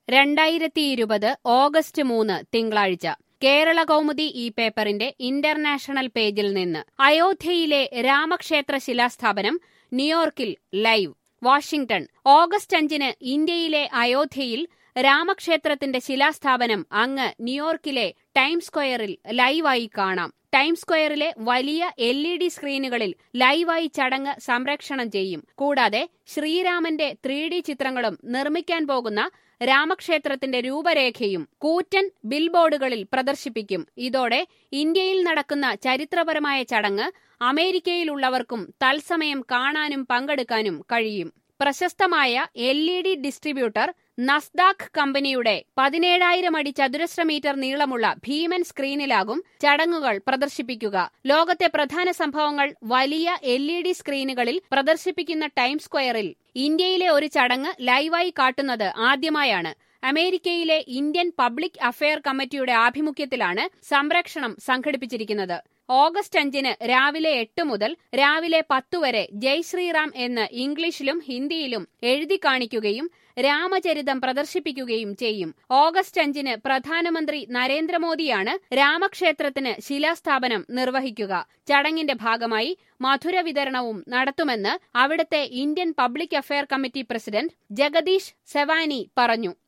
രണ്ടായിരത്തി ഇരുപത് ഓഗസ്റ്റ് മൂന്ന് തിങ്കളാഴ്ച കേരള കൗമുദി ഈ പേപ്പറിന്റെ ഇന്റർനാഷണൽ പേജിൽ നിന്ന് അയോധ്യയിലെ രാമക്ഷേത്ര ശിലാസ്ഥാപനം ന്യൂയോർക്കിൽ ലൈവ് വാഷിംഗ്ടൺ ഓഗസ്റ്റ് അഞ്ചിന് ഇന്ത്യയിലെ അയോധ്യയിൽ രാമക്ഷേത്രത്തിന്റെ ശിലാസ്ഥാപനം അങ്ങ് ന്യൂയോർക്കിലെ ടൈംസ് സ്ക്വയറിൽ ലൈവായി കാണാം ടൈംസ് സ്ക്വയറിലെ വലിയ എൽ ഇ ഡി സ്ക്രീനുകളിൽ ലൈവായി ചടങ്ങ് സംപ്രേക്ഷണം ചെയ്യും കൂടാതെ ശ്രീരാമന്റെ ത്രീ ഡി ചിത്രങ്ങളും നിർമ്മിക്കാൻ പോകുന്ന രാമക്ഷേത്രത്തിന്റെ രൂപരേഖയും കൂറ്റൻ ബിൽബോർഡുകളിൽ പ്രദർശിപ്പിക്കും ഇതോടെ ഇന്ത്യയിൽ നടക്കുന്ന ചരിത്രപരമായ ചടങ്ങ് അമേരിക്കയിലുള്ളവർക്കും തത്സമയം കാണാനും പങ്കെടുക്കാനും കഴിയും പ്രശസ്തമായ L E D distributor Nasdaq കമ്പനിയുടെ പതിനേഴായിരം അടി ചതുരശ്ര മീറ്റർ നീളമുള്ള ഭീമൻ സ്ക്രീനിലാകും ചടങ്ങുകൾ പ്രദർശിപ്പിക്കുക ലോകത്തെ പ്രധാന സംഭവങ്ങൾ വലിയ എൽ ഇ ഡി സ്ക്രീനുകളിൽ പ്രദർശിപ്പിക്കുന്ന ടൈംസ് സ്ക്വയറിൽ ഇന്ത്യയിലെ ഒരു ചടങ്ങ് ലൈവായി കാട്ടുന്നത് ആദ്യമായാണ് അമേരിക്കയിലെ ഇന്ത്യൻ പബ്ലിക് അഫയർ കമ്മിറ്റിയുടെ ആഭിമുഖ്യത്തിലാണ് സംരക്ഷണം സംഘടിപ്പിച്ചിരിക്കുന്നത് ഓഗസ്റ്റ് അഞ്ചിന് രാവിലെ എട്ട് മുതൽ രാവിലെ പത്തു വരെ ജയ് ശ്രീറാം എന്ന് ഇംഗ്ലീഷിലും ഹിന്ദിയിലും എഴുതി കാണിക്കുകയും രാമചരിതം പ്രദർശിപ്പിക്കുകയും ചെയ്യും ഓഗസ്റ്റ് അഞ്ചിന് പ്രധാനമന്ത്രി നരേന്ദ്രമോദിയാണ് രാമക്ഷേത്രത്തിന് ശിലാസ്ഥാപനം നിർവഹിക്കുക ചടങ്ങിന്റെ ഭാഗമായി മധുര വിതരണവും നടത്തുമെന്ന് അവിടുത്തെ Indian public affair committee president Jagdish Sewani പറഞ്ഞു